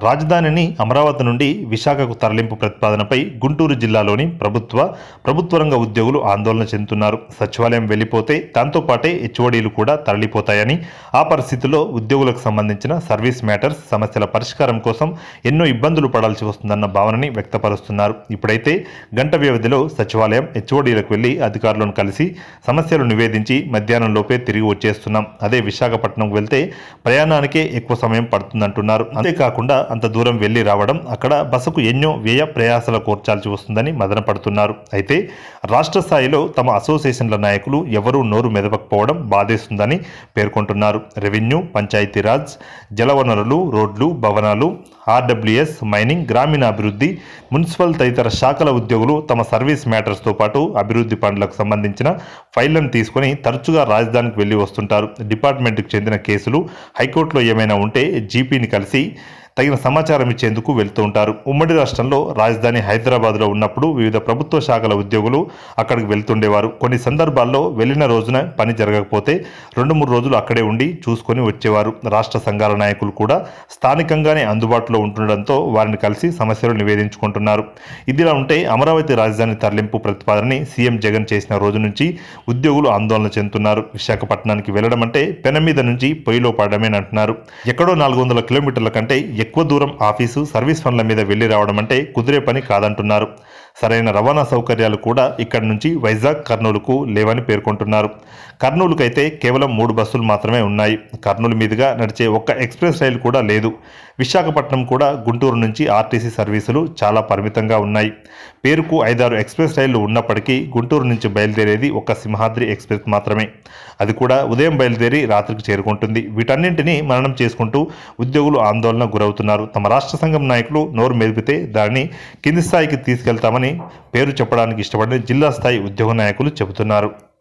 రాజధానిని అమరావతి నుండి విశాఖకు తరలింపు ప్రతిపాదనపై గుంటూరు జిల్లాలోని ప్రభుత్వ ప్రభుత్వ రంగ ఉద్యోగులు ఆందోళన చెందుతున్నారు సచివాలయం వెళ్ళిపోతే దాంతో పాటే హెచ్ఓడీలు కూడా తరలిపోతాయని ఆ పరిస్థితిలో ఉద్యోగులకు సంబంధించిన సర్వీస్ మ్యాటర్స్ సమస్యల పరిష్కారం కోసం ఎన్నో ఇబ్బందులు పడాల్సి వస్తుందన్న భావనని వ్యక్తపరుస్తున్నారు ఇప్పుడైతే గంట వ్యవధిలో సచివాలయం హెచ్ఓడీలకు వెళ్లి అధికారులను కలిసి సమస్యలు నివేదించి మధ్యాహ్నం లోపే తిరిగి వచ్చేస్తున్నాం అదే విశాఖపట్నంకు వెళ్తే ప్రయాణానికే ఎక్కువ సమయం పడుతుందంటున్నారు అంతేకాకుండా అంత దూరం వెళ్లి రావడం అక్కడ బసకు ఎన్నో వ్యయ ప్రయాసాల కోర్చాల్సి వస్తుందని మదనపడుతున్నారు అయితే రాష్ట్ర స్థాయిలో తమ అసోసియేషన్ల నాయకులు ఎవరూ నోరు మెదపకపోవడం బాధేస్తుందని పేర్కొంటున్నారు రెవెన్యూ పంచాయతీరాజ్ జలవనరులు రోడ్లు భవనాలు ఆర్డబ్ల్యూఎస్ మైనింగ్ గ్రామీణాభివృద్ధి మున్సిపల్ తదితర శాఖల ఉద్యోగులు తమ సర్వీస్ మ్యాటర్స్తో పాటు అభివృద్ధి పనులకు సంబంధించిన ఫైళ్లను తీసుకొని తరచుగా రాజధానికి వెళ్లి వస్తుంటారు డిపార్ట్మెంట్కి చెందిన కేసులు హైకోర్టులో ఏమైనా ఉంటే జీపీని కలిసి తగిన సమాచారం ఇచ్చేందుకు వెళ్తూ ఉంటారు ఉమ్మడి రాష్ట్రంలో రాజధాని హైదరాబాద్లో ఉన్నప్పుడు వివిధ ప్రభుత్వ శాఖల ఉద్యోగులు అక్కడికి వెళ్తుండేవారు కొన్ని సందర్భాల్లో వెళ్ళిన రోజున పని జరగకపోతే రెండు మూడు రోజులు అక్కడే ఉండి చూసుకొని వచ్చేవారు రాష్ట్ర సంఘాల నాయకులు కూడా స్థానికంగానే అందుబాటులో ఉంటుండడంతో వారిని కలిసి సమస్యలు నివేదించుకుంటున్నారు ఇదిలా ఉంటే అమరావతి రాజధాని తరలింపు ప్రతిపాదనని సీఎం జగన్ చేసిన రోజు నుంచి ఉద్యోగులు ఆందోళన చెందుతున్నారు విశాఖపట్నానికి వెళ్లడం అంటే పెన మీద నుంచి పొయ్యిలో పడమేనంటున్నారు ఎక్కడో నాలుగు వందల కిలోమీటర్ల కంటే ఎక్కువ దూరం ఆఫీసు సర్వీస్ పనుల మీద వెళ్లి రావడం అంటే కుదిరే పని కాదంటున్నారు సరైన రవాణా సౌకర్యాలు కూడా ఇక్కడి నుంచి వైజాగ్ కర్నూలుకు లేవని పేర్కొంటున్నారు కర్నూలుకైతే కేవలం మూడు బస్సులు మాత్రమే ఉన్నాయి కర్నూలు మీదుగా నడిచే ఒక్క ఎక్స్ప్రెస్ రైలు కూడా లేదు విశాఖపట్నం కూడా గుంటూరు నుంచి ఆర్టీసీ సర్వీసులు చాలా పరిమితంగా ఉన్నాయి పేరుకు ఐదారు ఎక్స్ప్రెస్ రైళ్లు ఉన్నప్పటికీ గుంటూరు నుంచి బయలుదేరేది ఒక్క సింహాద్రి ఎక్స్ప్రెస్ మాత్రమే అది కూడా ఉదయం బయలుదేరి రాత్రికి చేరుకుంటుంది వీటన్నింటినీ మననం చేసుకుంటూ ఉద్యోగులు ఆందోళన గురవుతున్నారు తమ రాష్ట్ర సంఘం నాయకులు నోరు మెదిపితే దాన్ని కింది స్థాయికి తీసుకెళ్తామని పేరు చెప్పడానికి ఇష్టపడని జిల్లా స్థాయి ఉద్యోగ నాయకులు చెబుతున్నారు